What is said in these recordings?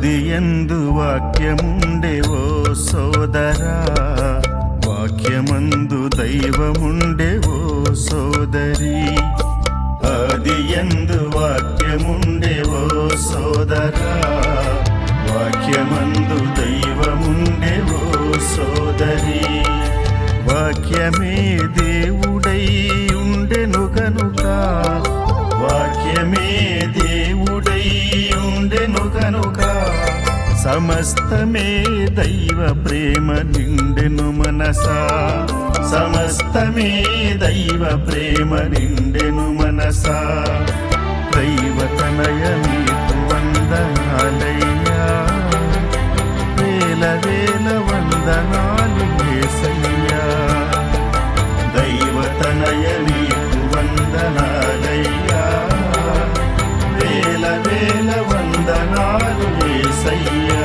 ఆది ఎందు వాక్యముండే ఓ సోదరా వాక్యమందు దైవముండే ఓ సోదరి ఆది ఎందు వాక్యముండే ఓ సోదరా వాక్యమందు దైవముండే ఓ సోదరి వాక్యమే దేవుడై ఉండెను కనుక వాక్యమే దేవుడై ఉండెను కనుక సమస్తమే దైవ ప్రేమ నిండెను మనసా సమస్తమే దైవ ప్రేమ నిండెను మనసా దైవ తనయ నీకు వందనాలయ్యా వేల వేల వందనాలు ఏసయ్యా దైవ తనయ నీకు వందనాలయ్యా వేల వేల వందనాలు ఏసయ్యా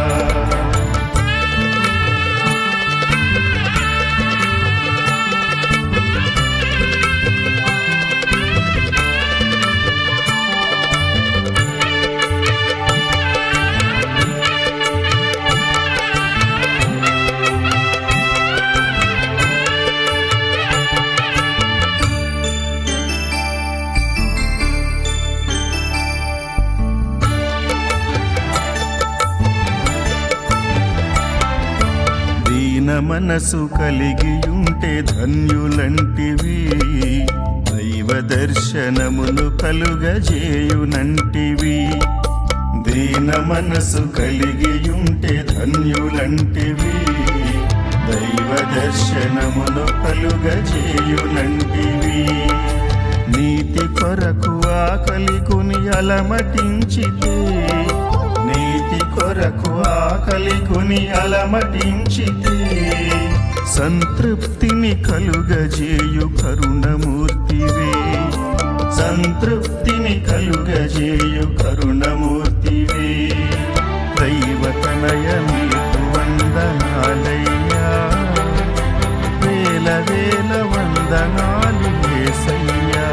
దీన మనసు కలిగి ఉంటే ధన్యులంటివి దైవ దర్శనమును కలుగజేయునంటివి దీన మనసు కలిగి ఉంటే ధన్యులంటివి దైవ దర్శనమును కలుగజేయునంటివి నీతి కొరకు ఆకలి కొని అలమటించితే నీతి కొరకు ఆకలి కొని అలమటించితే సంతృప్తిని కలుగజేయు కరుణమూర్తివే సంతృప్తిని కలుగజేయు కరుణమూర్తివే దైవతనయ నీకు వందనాలయ్యా వేల వేల వందనాలు ఏసయ్యా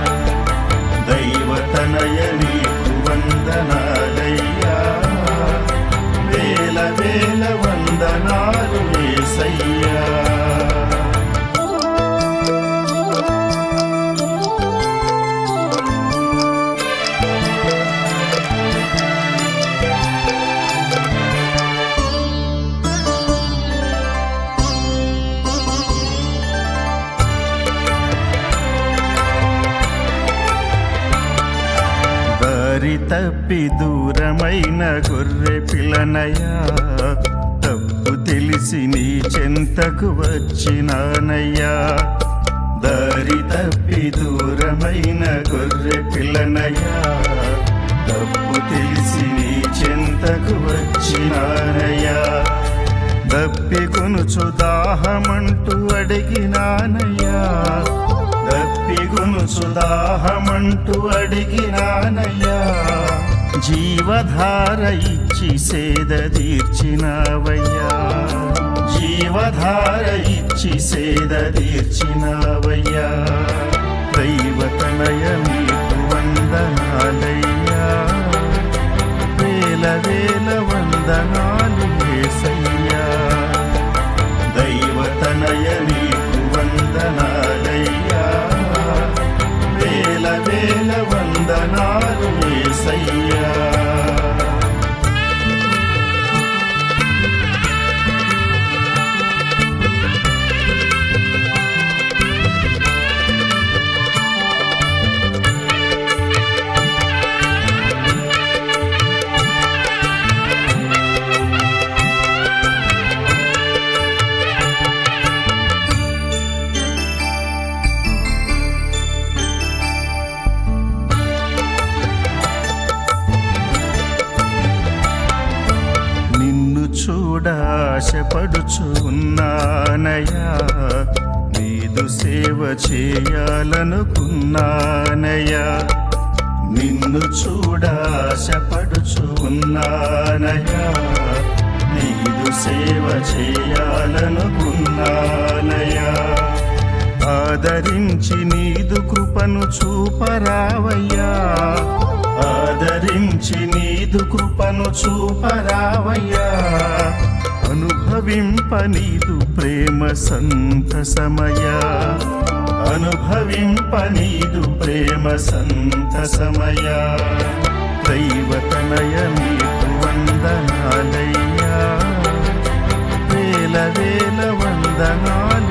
దైవతనయ నీకు వందనాలయ్యా వేల వేల వందనాలు ఏసయ్యా దారి తప్పి దూరమైన గొర్రె పిల్లనయ్యా తప్పు తెలిసి నీ చెంతకు వచ్చినానయ్యా దారి తప్పి దూరమైన గొర్రె పిల్లనయ్యా తప్పు తెలిసి నీ చెంతకు వచ్చినానయ్యా దప్పి కొనుచు దాహమంటూ అడిగినానయ్యా దప్పిగునుచు దాహమంటూ అడిగినానయ్యా జీవధార ఇచ్చి సేద తీర్చినావయ్యా జీవధార ఇచ్చి సేద తీర్చినావయ్యా దైవతనయ మీకు వందనాలయ్యా వేల వేల వందనాలు ఏసయ్యా దైవతనయ నీకు వందనాలయ్యా వేల వేల వందనాలు ఏసయ్యా నిన్ను చూడ ఆశపడుచు ఉన్నానయ్యా నీదు సేవ చేయాలనుకున్నానయ్యా నిన్ను చూడ ఆశపడుచు ఉన్నానయ్యా నీదు సేవ చేయాలనుకున్నానయ్యా ఆదరించి నీదు కృపను చూపరావయ్యా ఆదరించి నీదు కృపను చూపరావయ్యా అనుభవింప నీదు ప్రేమ సంతసమయా అనుభవింప నీదు ప్రేమ సంతసమయా దైవతనయ నీకు వందనాలయ్యా వేల వేల వందనాలు